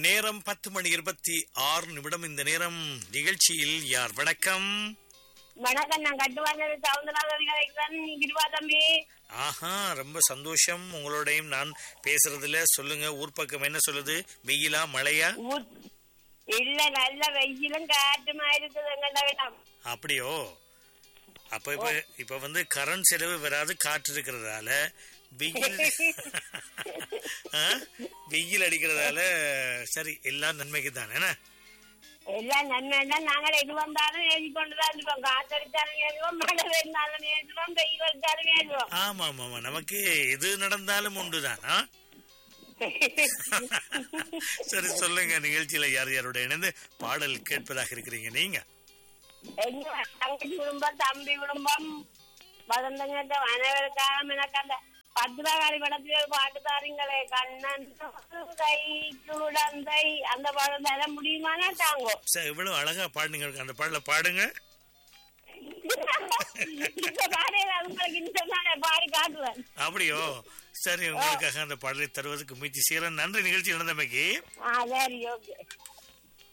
நேரம் பத்து மணி இருபத்தி ஆறு நிமிடம் இந்த நேரம் நிகழ்ச்சியில் யார் வணக்கம் வணக்கம் நான் கட்டுவாங்க சவுந்தரராஜன் கிருபா தம்பி ஆஹா ரொம்ப சந்தோஷம் உங்களோடையும் நான் பேசுறதுல சொல்லுங்க ஊர் பக்கம் என்ன சொல்லுது வெயிலா மழையா ஊ- இல்ல நல்ல வெயிலும் காற்றுமா இருக்குது எங்கள்ட வேண்டாம் அப்படியோ அப்ப இப்ப இப்ப வந்து கரண்ட் செலவு வராது காற்று இருக்கிறதால வெயில் ஆ? வெயில் அடிக்கிறதால சரி எல்லாம் நன்மைக்கு தான் என்ன எல்லாம் நன்மை தான் நாங்கள் எது வந்தாலும் எழுதி கொண்டுதான் இருக்கோம் காத்தடிச்சாலும் எழுதுவோம் மழை வேணாலும் எழுதுவோம் வெயில் வந்தாலும் எழுதுவோம் ஆமா ஆமா ஆமா நமக்கு எது நடந்தாலும் உண்டுதான் ஆ? சரி சொல்லுங்க நிகழ்ச்சியில யார் யாரோட இணைந்து பாடல் கேட்பதாக இருக்கிறீங்க நீங்க எங்க தங்கச்சி குடும்பம் தம்பி குடும்பம் வசந்தங்கிட்ட அனைவருக்காக எனக்கு அந்த பத்ரகாளி படத்துல ஒரு பாட்டு தாரீங்களே கண்ணன் கை குழந்தை அந்த படம் தர முடியுமானா தாங்கோ சரி, இவ்வளவு அழகா பாடுங்க அந்த பாடல பாடுங்க இந்த பாடையில உங்களுக்கு இந்த நானே பாடி காட்டுவேன் அப்படியோ சரி உங்களுக்காக அந்த பாடலை தருவதற்கு முயற்சி செய்யறேன் நன்றி நிகழ்ச்சி நடந்தமைக்கு ஆ சரி ஓகே